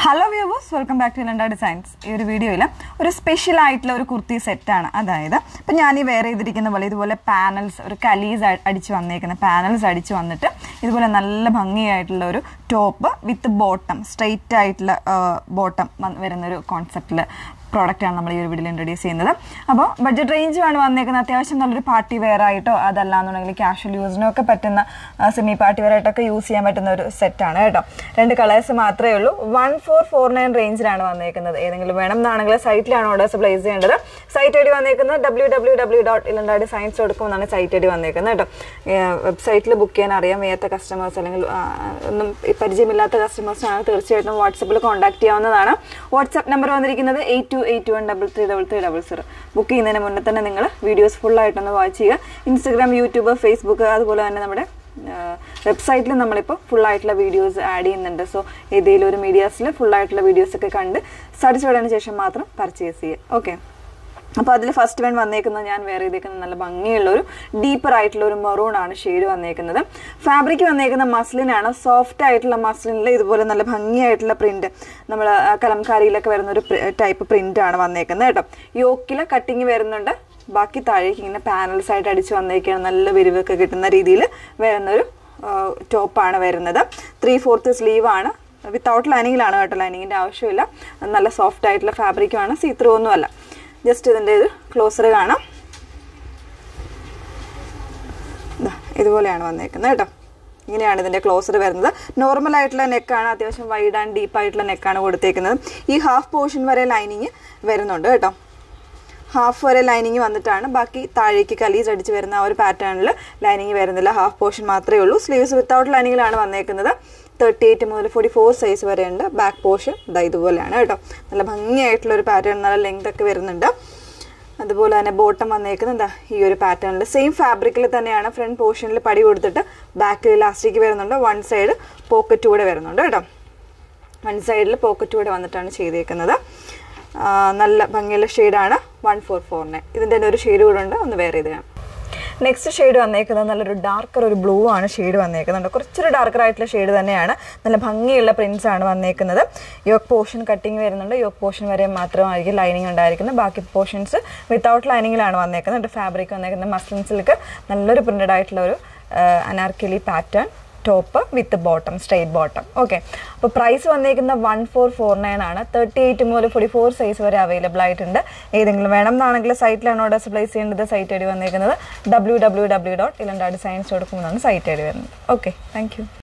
hello viewers welcome back to ലണ്ട designs ഈ ഒരു വീഡിയോയിൽ ഒരു സ്പെഷ്യൽ ആയിട്ടുള്ള ഒരു കുർത്തി സെറ്റാണ് അതായത് ഇപ്പം ഞാൻ ഈ വേറെ ചെയ്തിരിക്കുന്ന പോലെ ഇതുപോലെ പാനൽസ് ഒരു കലീസ് അടിച്ച് വന്നേക്കുന്ന പാനൽസ് അടിച്ച് വന്നിട്ട് ഇതുപോലെ നല്ല ഭംഗിയായിട്ടുള്ള ഒരു ടോപ്പ് വിത്ത് ബോട്ടം സ്ട്രെയിറ്റ് ആയിട്ടുള്ള ബോട്ടം വരുന്ന ഒരു കോൺസെപ്റ്റിൽ പ്രോഡക്റ്റാണ് നമ്മൾ ഈ ഒരു വീഡിയോയിൽ ഇൻട്രൊഡ്യൂസ് ചെയ്യുന്നത് അപ്പോൾ ബഡ്ജറ്റ് റേഞ്ചുമാണ് വന്നേക്കുന്നത് അത്യാവശ്യം നല്ലൊരു പാർട്ടി വെയർ ആയിട്ടോ അതല്ലാന്നുണ്ടെങ്കിൽ ക്യാഷ്വൽ യൂസിനോ ഒക്കെ പറ്റുന്ന സെമി പാർട്ടി വെയർ ആയിട്ടൊക്കെ യൂസ് ചെയ്യാൻ പറ്റുന്ന ഒരു സെറ്റാണ് കേട്ടോ രണ്ട് കളേഴ്സ് മാത്രമേ ഉള്ളൂ വൺ ഫോർ ഫോർ നയൻ റേഞ്ചിലാണ് വന്നേക്കുന്നത് ഏതെങ്കിലും വേണം എന്നാണെങ്കിൽ സൈറ്റിലാണ് ഓർഡേഴ്സ് പ്ലേസ് ചെയ്യേണ്ടത് സൈറ്റ് ഐ ഡി വന്നേക്കുന്നത് ഡബ്ല്യൂ ഡബ്ല്യൂ ഡബ്ല്യൂ ഡോട്ട് ഇലണ്ടാടി സയൻസ് ഡോട്ട് കോം എന്നാണ് സൈറ്റ് ഐ ഡി വന്നേക്കുന്നത് കേട്ടോ വെബ്സൈറ്റിൽ ബുക്ക് ചെയ്യാൻ അറിയാൻ വയ്യാത്ത കസ്റ്റമേഴ്സ് അല്ലെങ്കിൽ ആ, ഒന്നും ഈ പരിചയമില്ലാത്ത കസ്റ്റമേഴ്സിനാണ് തീർച്ചയായിട്ടും വാട്സപ്പിൽ കോൺടാക്ട് ചെയ്യാവുന്നതാണ് വാട്സപ്പ് നമ്പർ വന്നിരിക്കുന്നത് eight two eight one double three double three double zero book ചെയ്യുന്നതിന് മുന്നേ തന്നെ നിങ്ങൾ വീഡിയോസ് ഫുള്ളായിട്ടൊന്ന് വാച്ച് ചെയ്യുക ഇൻസ്റ്റഗ്രാം യൂട്യൂബ് ഫേസ്ബുക്ക് അതുപോലെ തന്നെ നമ്മുടെ വെബ്സൈറ്റിൽ നമ്മളിപ്പോൾ ഫുള്ളായിട്ടുള്ള വീഡിയോസ് ആഡ് ചെയ്യുന്നുണ്ട് സോ ഏതെങ്കിലും ഒരു മീഡിയാസിൽ ഫുള്ളായിട്ടുള്ള വീഡിയോസ് ഒക്കെ കണ്ട് സാറ്റിസ്ഫൈഡിന് ശേഷം മാത്രം പർച്ചേസ് ചെയ്യുക ഓക്കെ അപ്പോൾ അതിൽ ഫസ്റ്റ് വൺ വന്നേക്കുന്നത് ഞാൻ വേറെ ചെയ്തേക്കുന്നത് നല്ല ഭംഗിയുള്ള ഒരു ഡീപ്പർ ആയിട്ടുള്ള ഒരു മെറൂൺ ആണ് ഷെയ്ഡ് വന്നേക്കുന്നത് ഫാബ്രിക് വന്നേക്കുന്ന മസ്ലിനാണ് സോഫ്റ്റ് ആയിട്ടുള്ള മസ്ലിനിൽ ഇതുപോലെ നല്ല ഭംഗിയായിട്ടുള്ള പ്രിന്റ് നമ്മൾ കലംകാരിയിലൊക്കെ വരുന്ന ഒരു ടൈപ്പ് പ്രിന്റ് ആണ് വന്നേക്കുന്നത് കേട്ടോ യോക്കിലെ കട്ടിങ് വരുന്നുണ്ട് ബാക്കി താഴേക്ക് ഇങ്ങനെ പാനൽസ് ആയിട്ട് അടിച്ച് വന്നേക്കാണ് നല്ല വിരിവൊക്കെ കിട്ടുന്ന രീതിയിൽ വരുന്നൊരു ടോപ്പാണ് വരുന്നത് ത്രീ ഫോർത്ത് സ്ലീവ് ആണ് വിത്തൗട്ട് ലൈനിങ്ങിലാണ് കേട്ടോ ലൈനിങ്ങിൻ്റെ ആവശ്യമില്ല നല്ല സോഫ്റ്റ് ആയിട്ടുള്ള ഫാബ്രിക്കുമാണ് സീ ത്രൂ ഒന്നുമല്ല ജസ്റ്റ് ഇതിൻ്റെ ഒരു ക്ലോസർ കാണാം ദാ, ഇതുപോലെയാണ് വന്നേക്കുന്നത് കേട്ടോ ഇങ്ങനെയാണ് ഇതിൻ്റെ ക്ലോസർ വരുന്നത് നോർമൽ ആയിട്ടുള്ള നെക്കാണ് അത്യാവശ്യം വൈഡ് ആൻഡ് ഡീപ്പ് ആയിട്ടുള്ള നെക്കാണ് കൊടുത്തേക്കുന്നത് ഈ ഹാഫ് പോർഷൻ വരെ ലൈനിങ് വരുന്നുണ്ട് കേട്ടോ ഹാഫ് വരെ ലൈനിങ് വന്നിട്ടാണ് ബാക്കി താഴേക്ക് കലീസ് അടിച്ച് വരുന്ന ആ ഒരു പാറ്റേണിൽ ലൈനിങ് വരുന്നില്ല ഹാഫ് പോർഷൻ മാത്രമേ ഉള്ളൂ സ്ലീവ്സ് വിത്തൗട്ട് ലൈനിങ്ങിലാണ് വന്നേക്കുന്നത് തേർട്ടി എയ്റ്റ് മുതൽ ഫോർട്ടി ഫോർ സൈസ് വരെ ഉണ്ട് ബാക്ക് പോർഷൻ ഇതാ ഇതുപോലെയാണ് കേട്ടോ നല്ല ഭംഗിയായിട്ടുള്ള ഒരു പാറ്റേൺ നല്ല ലെങ്ത് ഒക്കെ വരുന്നുണ്ട് അതുപോലെ തന്നെ ബോട്ടം വന്നേക്കുന്നത് എന്താ ഈ ഒരു പാറ്റേണിൽ സെയിം ഫാബ്രിക്കിൽ തന്നെയാണ് ഫ്രണ്ട് പോർഷനിൽ പടി കൊടുത്തിട്ട് ബാക്കിൽ ഇലാസ്റ്റിക് വരുന്നുണ്ട് വൺ സൈഡ് പോക്കറ്റ് കൂടെ വരുന്നുണ്ട് കേട്ടോ വൺ സൈഡിൽ പോക്കറ്റ് കൂടെ വന്നിട്ടാണ് ചെയ്തേക്കുന്നത് ആ, നല്ല ഭംഗിയുള്ള ഷെയ്ഡാണ് വൺ ഫോർ ഫോർ നയൻ ഇതിൻ്റെ തന്നെ ഒരു ഷെയ്ഡ് കൂടെ ഉണ്ട് ഒന്ന് വേറെ ഇത് നെക്സ്റ്റ് ഷെയ്ഡ് വന്നേക്കുന്നത് നല്ലൊരു ഡാർക്കർ ഒരു ബ്ലൂ ആണ് ഷെയ്ഡ് വന്നേക്കുന്നുണ്ട് കുറച്ചൊരു ഡാർക്കർ ആയിട്ടുള്ള ഷെയ്ഡ് തന്നെയാണ് നല്ല ഭംഗിയുള്ള പ്രിന്റ്സ് ആണ് വന്നേക്കുന്നത് യോക്ക് പോർഷൻ കട്ടിങ് വരുന്നുണ്ട് യോക്ക് പോർഷൻ വരെ മാത്രമായിരിക്കും ലൈനിങ് ഉണ്ടായിരിക്കുന്നത് ബാക്കി പോർഷൻസ് വിത്തൗട്ട് ലൈനിങ്ങിലാണ് വന്നേക്കുന്നത് ഫാബ്രിക് വന്നേക്കുന്നത് മസ്ലിൻ സിൽക്ക് നല്ലൊരു പ്രിന്റഡ് ആയിട്ടുള്ള ഒരു Anarkali pattern top with bottom straight bottom okay അപ്പോൾ പ്രൈസ് വന്നേക്കുന്ന വൺ ഫോർ ഫോർ നയൻ ആണ് തേർട്ടി എയ്റ്റ് മുതൽ ഫോർട്ടി ഫോർ സൈസ് വരെ അവൈലബിൾ ആയിട്ടുണ്ട് ഏതെങ്കിലും വേണം എന്നാണെങ്കിൽ സൈറ്റിലാണ് ഓർഡേഴ്സ് പ്ലേസ് ചെയ്യേണ്ടത് സൈറ്റ് ഐ ഡി വന്നേക്കുന്നത് ഡബ്ല്യൂ ഡബ്ല്യൂ ഡബ്ല്യൂ ഡോട്ട് ഇലണ്ട ഡിസൈൻസ് ഡോട്ട് കോം എന്നാണ് സൈറ്റ് ഐ ഡി വരുന്നത് ഓക്കെ താങ്ക് യു